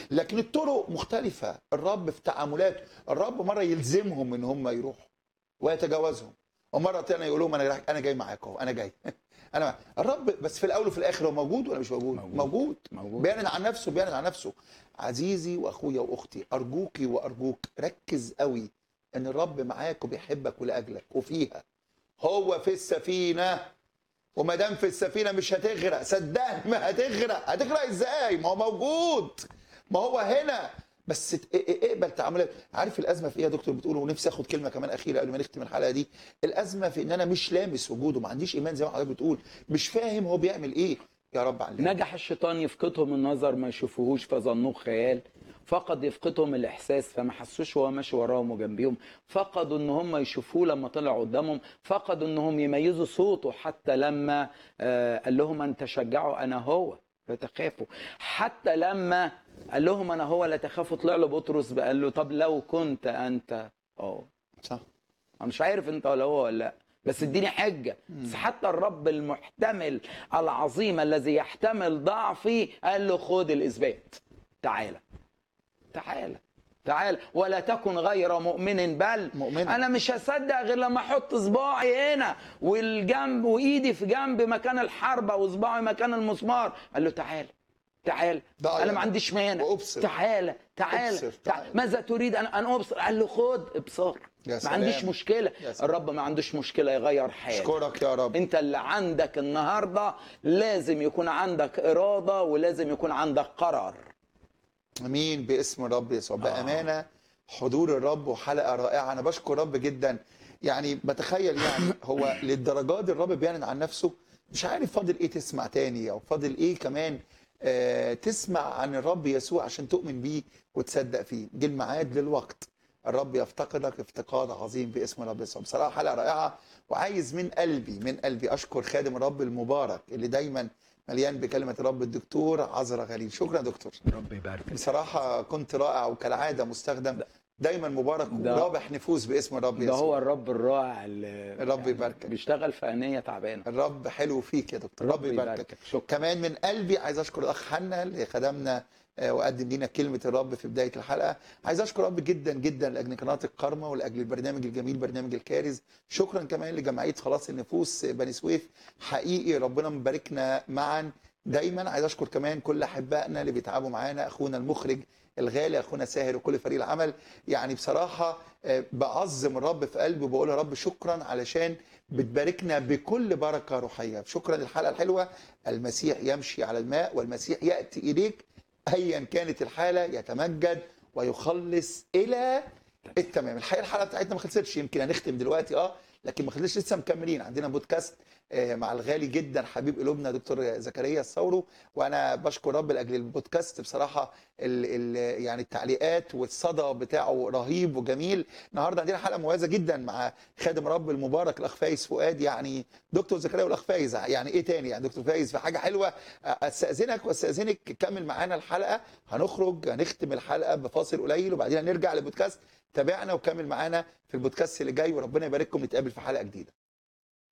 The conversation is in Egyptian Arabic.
لكن الطرق مختلفه الرب في تعاملاته الرب مره يلزمهم ان هم يروحوا ويتجاوزهم ومره تانية يقول لهم انا رايح- انا جاي معاك اهو انا جاي انا معاك. الرب بس في الاول وفي الاخر هو موجود ولا مش موجود موجود. موجود, موجود. بيعلن عن نفسه بيعلن عن نفسه عزيزي واخويا واختي ارجوكي وارجوك ركز قوي ان الرب معاك وبيحبك ولاجلك وفيها هو في السفينه وما دام في السفينه مش هتغرق صدقني ما هتغرق هتغرق ازاي ما هو موجود ما هو هنا بس ت- ا- ا- اقبل تعاملات عارف الازمه في ايه يا دكتور بتقول ونفسي اخد كلمه كمان اخيره قبل ما نختم الحلقه دي الازمه في ان انا مش لامس وجوده ما عنديش ايمان زي ما حضرتك بتقول مش فاهم هو بيعمل ايه يا رب علمنا نجح الشيطان يفقدهم النظر ما يشوفوهوش فظنوه خيال فقد يفقدهم الاحساس فما حسوش وهو ماشي وراهم وجنبيهم فقدوا ان هم يشوفوه لما طلع قدامهم فقدوا انهم يميزوا صوته حتى لما آه، قال لهم ان تشجعوا انا هو لا تخافوا حتى لما قال لهم انا هو لا تخافوا طلع له بطرس قال له طب لو كنت انت اه صح انا مش عارف انت ولا هو ولا لا بس اديني حجه بس حتى الرب المحتمل العظيم الذي يحتمل ضعفي قال له خد الاثبات تعالى تعالى تعالى ولا تكن غير مؤمن بل مؤمن. انا مش هصدق غير لما احط صباعي هنا والجنب وايدي في جنب مكان الحربه وصباعي مكان المسمار قال له تعالى تعالى ده انا يعني. ما عنديش مانع وأبصر. تعالى تعالى أبصر، تعالى. تعالى. ماذا تريد ان ان ابصر قال له خد ابصار يا ما سلام. عنديش مشكله يا سلام. الرب ما عندوش مشكله يغير حياتك اشكرك يا رب انت اللي عندك النهارده لازم يكون عندك اراده ولازم يكون عندك قرار امين باسم الرب يسوع بامانه حضور الرب وحلقه رائعه انا بشكر الرب جدا يعني بتخيل يعني هو للدرجات دي الرب بيعلن عن نفسه مش عارف فاضل ايه تسمع تاني او فاضل ايه كمان آه تسمع عن الرب يسوع عشان تؤمن بيه وتصدق فيه جه الميعاد للوقت الرب يفتقدك افتقاد عظيم باسم الرب يسوع بصراحه حلقه رائعه وعايز من قلبي من قلبي اشكر خادم الرب المبارك اللي دايما مليان بكلمه الرب الدكتور عذرا غليل شكرا يا دكتور رب يبارك بصراحة كنت رائع وكالعادة مستخدم دايما مبارك ده- ورابح نفوس باسم الرب ده يسوع هو الرب الرائع اللي الرب يباركك. بيشتغل في انيه تعبانه الرب حلو فيك يا دكتور رب الرب يباركك يباركك. شكرا. كمان من قلبي عايز اشكر الاخ حنا اللي خدمنا آه، وقدم لنا كلمة الرب في بداية الحلقة عايز أشكر رب جدا جدا لأجل قناة الكرمة ولأجل البرنامج الجميل برنامج الكارز شكرا كمان لجمعية خلاص النفوس بني سويف حقيقي ربنا مباركنا معا دايما عايز أشكر كمان كل أحبائنا اللي بيتعبوا معانا أخونا المخرج الغالي أخونا ساهر وكل فريق العمل يعني بصراحة آه، بعظم الرب في قلبي وبقول يا رب شكرا علشان بتباركنا بكل بركة روحية شكرا للحلقة الحلوة المسيح يمشي على الماء والمسيح يأتي إليك ايا كانت الحاله يتمجد ويخلص الى التمام الحقيقه الحلقه بتاعتنا ما خلصتش يمكن هنختم دلوقتي اه لكن ما خلصتش لسه مكملين عندنا بودكاست آه، مع الغالي جدا حبيب قلوبنا دكتور زكريا الثورو وانا بشكر رب لاجل البودكاست بصراحه ال ال يعني التعليقات والصدى بتاعه رهيب وجميل النهارده عندنا حلقه مميزه جدا مع خادم رب المبارك الاخ فايز فؤاد يعني دكتور زكريا والاخ فايز يعني ايه تاني يعني دكتور فايز في حاجه حلوه استاذنك واستاذنك كمل معانا الحلقه هنخرج هنختم الحلقه بفاصل قليل وبعدين هنرجع للبودكاست تابعنا وكمل معانا في البودكاست اللي جاي وربنا يبارككم نتقابل في حلقه جديده